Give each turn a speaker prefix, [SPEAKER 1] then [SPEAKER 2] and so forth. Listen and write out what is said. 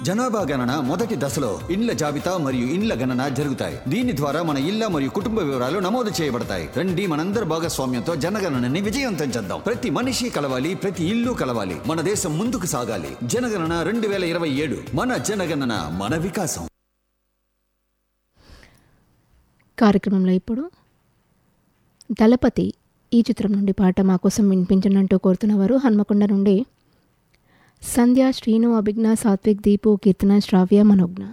[SPEAKER 1] జనాభా గణన మొదటి దశలో ఇండ్ల జాబితా మరియు ఇండ్ల గణన జరుగుతాయి దీని ద్వారా మన ఇళ్ల మరియు కుటుంబ వివరాలు నమోదు చేయబడతాయి రండి మనందరి భాగస్వామ్యంతో జనగణనని విజయవంతం చేద్దాం ప్రతి మనిషి కలవాలి ప్రతి ఇల్లు కలవాలి మన దేశం ముందుకు సాగాలి జనగణన రెండు వేల ఇరవై ఏడు మన జనగణన మన వికాసం
[SPEAKER 2] కార్యక్రమంలో ఇప్పుడు దళపతి ఈ చిత్రం నుండి పాట మా కోసం వినిపించనంటూ కోరుతున్నవారు హన్మకొండ నుండి సంధ్య శ్రీను అభిజ్ఞ సాత్విక్ దీపు కీర్తన శ్రావ్య మనోజ్ఞ